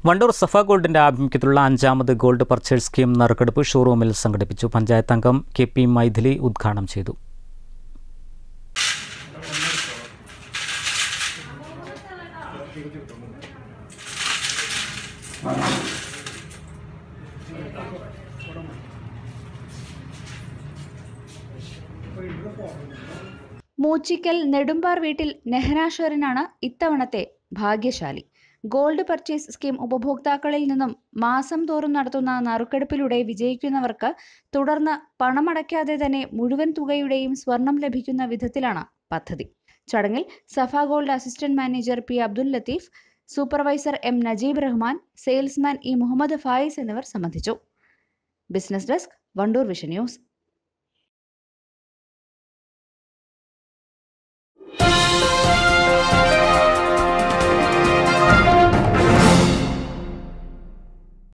വണ്ടൂർ സഫ ഗോൾഡിന്റെ ആഭിമുഖ്യത്തിലുള്ള അഞ്ചാമത് gold purchase scheme നറുക്കെടുപ്പ് ഷോറൂമിൽ സംഘടിപ്പിച്ചു പഞ്ചായത്ത് അംഗം കെ പി മൈഥിലി ഉദ്ഘാടനം ചെയ്തു മൂച്ചിക്കൽ നെടുമ്പാർ വീട്ടിൽ നെഹ്ന ഷെറിനാണ് ഇത്തവണത്തെ ഭാഗ്യശാലി ഗോൾഡ് പർച്ചേസ് സ്കീം ഉപഭോക്താക്കളിൽ നിന്നും മാസം തോറും നടത്തുന്ന നറുക്കെടുപ്പിലൂടെ വിജയിക്കുന്നവർക്ക് തുടർന്ന് പണമടയ്ക്കാതെ തന്നെ മുഴുവൻ തുകയുടെയും സ്വർണം ലഭിക്കുന്ന വിധത്തിലാണ് പദ്ധതി ചടങ്ങിൽ Safa gold assistant manager P Abdul Latheef supervisor M Najeeb Rahman salesman E Muhammad Fayis എന്നിവർ സംബന്ധിച്ചു business desk Wandoor vision news